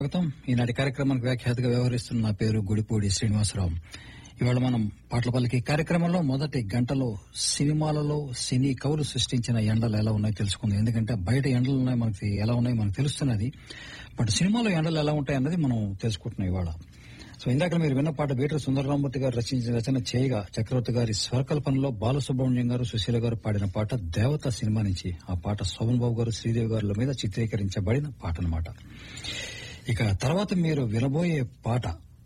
స్వాగతం ఈనాటి కార్యక్రమానికి వ్యాఖ్యాతగా వ్యవహరిస్తున్న నా పేరు గుడిపూడి శ్రీనివాసరావు ఇవాళ మనం పాటల పలికి కార్యక్రమంలో మొదటి గంటలో సినిమాలలో సినీ కవులు సృష్టించిన ఎండలు ఎలా ఉన్నాయో తెలుసుకుందాం ఎందుకంటే బయట ఎండలు ఉన్నాయి మనకి ఎలా ఉన్నాయో మనకు తెలుస్తున్నది బట్ సినిమాలో ఎండలు ఎలా ఉంటాయి అన్నది మనం తెలుసుకుంటున్నాం ఇవాళ సో ఇందాక మీరు విన్న పాట బీటర్ సుందరరామూర్తి గారు రచించిన రచన చేయగా చక్రవర్తి గారి స్వరకల్పనలో బాలసుబ్రహ్మణ్యం గారు సుశీల గారు పాడిన పాట దేవత సినిమా నుంచి ఆ పాట శోభన్ బాబు గారు శ్రీదేవి గారుల మీద చిత్రీకరించబడిన పాట అన్నమాట ఇక తర్వాత మీరు వినబోయే పాట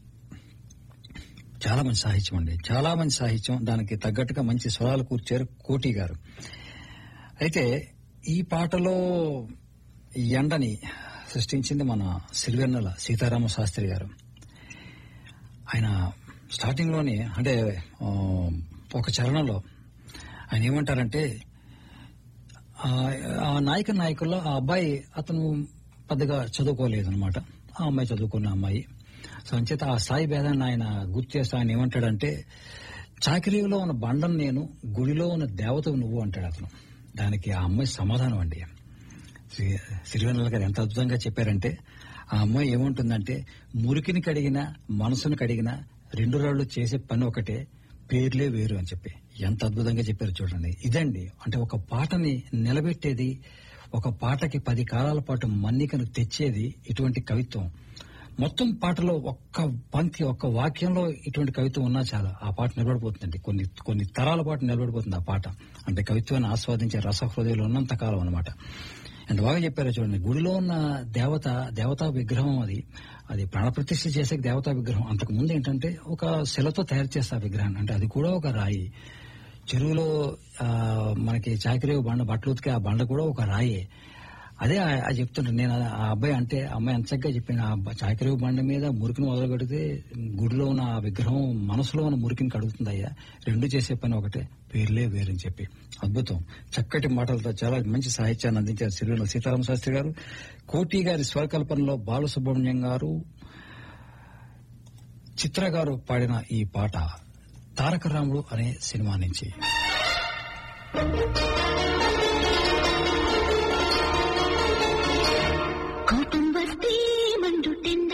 చాలా మంచి సాహిత్యం అండి చాలా మంచి సాహిత్యం దానికి తగ్గట్టుగా మంచి స్వరాలు కూర్చారు కోటి గారు అయితే ఈ పాటలో ఈ ఎండని సృష్టించింది మన సిరివెన్నెల సీతారామ శాస్త్రి గారు ఆయన స్టార్టింగ్ లోనే అంటే ఆ, ఒక చరణంలో ఆయన ఏమంటారంటే ఆ ఆ నాయక నాయకుల్లో ఆ అబ్బాయి అతను పెద్దగా చదువుకోలేదు అనమాట ఆ అమ్మాయి చదువుకున్న అమ్మాయి సో అంచేత ఆ స్థాయి భేదాన్ని ఆయన గుర్తు చేస్తే ఆయన ఏమంటాడంటే చాకరీలో ఉన్న బండం నేను గుడిలో ఉన్న దేవతవు నువ్వు అంటాడు అతను దానికి ఆ అమ్మాయి సమాధానం అండి శ్రీ- సిరివెన్నెల గారు ఎంత అద్భుతంగా చెప్పారంటే ఆ అమ్మాయి ఏముంటుందంటే మురికిని కడిగిన మనసును కడిగిన రెండు రాళ్ళు చేసే పని ఒకటే పేర్లే వేరు అని చెప్పి ఎంత అద్భుతంగా చెప్పారు చూడండి ఇదండి అంటే ఒక పాటని నిలబెట్టేది ఒక పాటకి పది కాలాల పాటు మన్నికను తెచ్చేది ఇటువంటి కవిత్వం మొత్తం పాటలో ఒక్క పంక్తి ఒక్క వాక్యంలో ఇటువంటి కవిత్వం ఉన్నా చాలా ఆ పాట నిలబడిపోతుందండి కొన్ని కొన్ని తరాల పాటు నిలబడిపోతుంది ఆ పాట అంటే కవిత్వాన్ని ఆస్వాదించే రసహృదయంలో ఉన్నంత కాలం అనమాట ఎంత బాగా చెప్పారో చూడండి గుడిలో ఉన్న దేవత దేవతా విగ్రహం అది అది ప్రాణప్రతిష్ఠ చేసే దేవతా విగ్రహం అంతకు ముందు ఏంటంటే ఒక శిలతో తయారు చేస్తారు ఆ విగ్రహాన్ని అంటే అది కూడా ఒక రాయి చెరువులో ఆ, మనకి చాకరీ బండ బట్టలు ఉతికే ఆ బండ కూడా ఒక రాయే అదే ఆ- ఆ చెప్తుంటాను నేను ఆ అబ్బాయి అంటే ఆ అమ్మాయి ఎంత చక్కగా చెప్పాను ఆ అబ్బా- చాకరీ బండ మీద మురికిని వదలగడితే గుడిలో ఉన్న ఆ విగ్రహం మనసులో ఉన్న మురికిని కడుగుతుంది అయ్యా రెండు చేసే పని ఒకటే పేర్లే వేరని చెప్పి అద్భుతం చక్కటి మాటలతో చాలా మంచి సాహిత్యాన్ని అందించారు సిరివెల సీతారామ శాస్త్రి గారు కోటి గారి స్వరకల్పనలో బాలసుబ్రహ్మణ్యం గారు చిత్ర గారు పాడిన ఈ పాట తారక రాముడు అనే సినిమా నుంచి కోపం వస్తే మండుటెండ